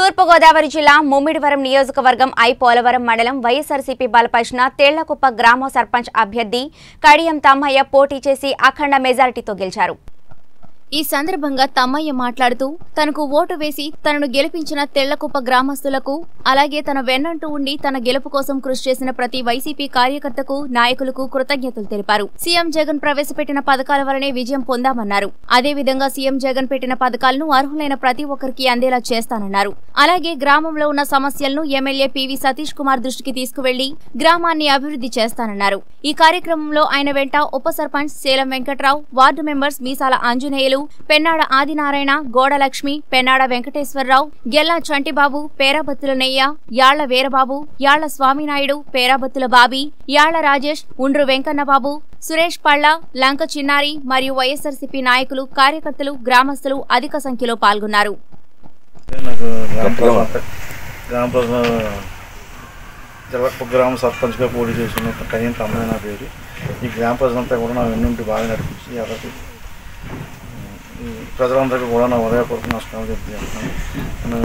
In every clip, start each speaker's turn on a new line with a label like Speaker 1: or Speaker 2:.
Speaker 1: తూర్పుగోదావరి జిల్లా ముమ్మిడివరం నియోజకవర్గం ఐ పోలవరం మండలం వైఎస్ఆర్సీపీ బలపరిచిన తేళ్లకుప్ప గ్రామ సర్పంచ్ అభ్యర్థి కడియం తమ్మయ్య పోటీ చేసి అఖండ మెజారిటీతో గెలిచారు ఈ సందర్భంగా తమ్మయ్య మాట్లాడుతూ తనకు ఓటు వేసి తనను గెలిపించిన తెళ్లకుప్ప గ్రామస్తులకు అలాగే తన వెన్నంటూ ఉండి తన గెలుపు కోసం కృషి చేసిన ప్రతి వైసీపీ కార్యకర్తకు నాయకులకు కృతజ్ఞతలు తెలిపారు సీఎం జగన్ ప్రవేశపెట్టిన పథకాల వలనే విజయం పొందామన్నారు అదేవిధంగా సీఎం జగన్ పెట్టిన పథకాలను అర్హులైన ప్రతి ఒక్కరికి అందేలా చేస్తానన్నారు అలాగే గ్రామంలో ఉన్న సమస్యలను ఎమ్మెల్యే పివి సతీష్ కుమార్ దృష్టికి తీసుకువెళ్లి గ్రామాన్ని అభివృద్ధి చేస్తానన్నారు ఈ కార్యక్రమంలో ఆయన వెంట ఉప sarpanch Selam Venkatrao ward members Meesala Anjaneyulu Pennada Adinarayana Godalakshmi Pennada Venkateswararao Gella Chantibabu Perabathula Neyya Yalla Veerababu Yalla Swaminaidu Perabathula Bobby Yalla Rajesh Undru Venkannababu Suresh Palla Lanka చిన్నారి మరియు వైఎస్ఆర్సీపీ నాయకులు కార్యకర్తలు గ్రామస్తులు అధిక సంఖ్యలో పాల్గొన్నారు
Speaker 2: నాకు గ్రామ ప్రజలంతా గ్రామ ప్రజల జలప గ్రామ సర్పంచ్గా పోటీ చేసిన కయ్యం తమ్ముడు నా పేరు ఈ గ్రామ ప్రజలంతా కూడా నా వెన్నుంటి బాగా నడిపించి ఎవరికి ఈ ప్రజలందరికీ కూడా నా ఉదయపూర్వక నమస్కారం చెప్తున్నాను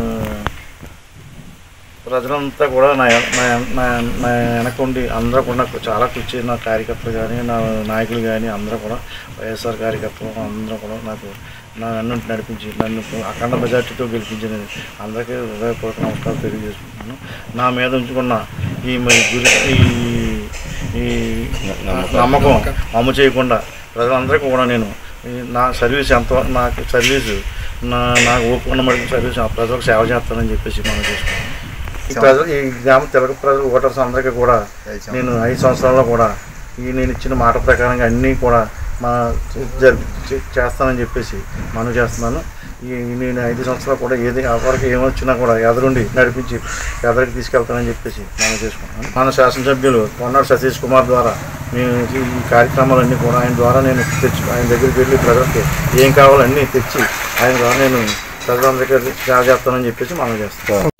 Speaker 2: ప్రజలంతా కూడా నా నా నా నా వెనక ఉండి అందరూ కూడా నాకు చాలా కృషి చేసిన నా కార్యకర్తలు కానీ నా నాయకులు కానీ అందరూ కూడా వైఎస్ఆర్ కార్యకర్తలు అందరూ కూడా నాకు నా నన్ను నడిపించి నన్ను అఖండ మెజార్టీతో గెలిపించిన అందరికీ హృదయపూర్వక నమస్కారం తెలియజేసుకుంటున్నాను నా మీద ఉంచుకున్న ఈ మ- గురి ఈ ఈ నమ్మకం అమ్ము చేయకుండా ప్రజలందరికీ కూడా నేను ఈ నా సర్వీస్ ఎంత నాకు సర్వీస్ నా నాకు ఓపుకున్న మటుకు సర్వీస్ ఆ ప్రజలకు సేవ చేస్తానని చెప్పేసి మనం చేసుకున్నాను ఈ ప్రజలు ఈ గ్రామ తెలుగు ప్రజలు ఓటర్స్ అందరికీ కూడా నేను ఐదు సంవత్సరాల్లో కూడా ఈ నేను ఇచ్చిన మాట ప్రకారంగా అన్నీ కూడా మా జరిపి చే- చేస్తానని చెప్పేసి మనం చేస్తున్నాను ఈ నేను ఐదు సంవత్సరాలు కూడా ఏది ఎవరికి ఏమొచ్చినా కూడా ఎదురుండి నడిపించి ఎదరికి తీసుకెళ్తానని చెప్పేసి మనం చేసుకుంటున్నాను మన శాసనసభ్యులు కొన్నాడు సతీష్ కుమార్ ద్వారా నేను ఈ కార్యక్రమాలన్నీ కూడా ఆయన ద్వారా నేను తెచ్చి ఆయన దగ్గరికి వెళ్ళి ప్రజలకి ఏం కావాలో అన్నీ తెచ్చి ఆయన ద్వారా నేను ప్రజలందరికీ సేవ చేస్తానని చెప్పేసి మనం చేస్తాను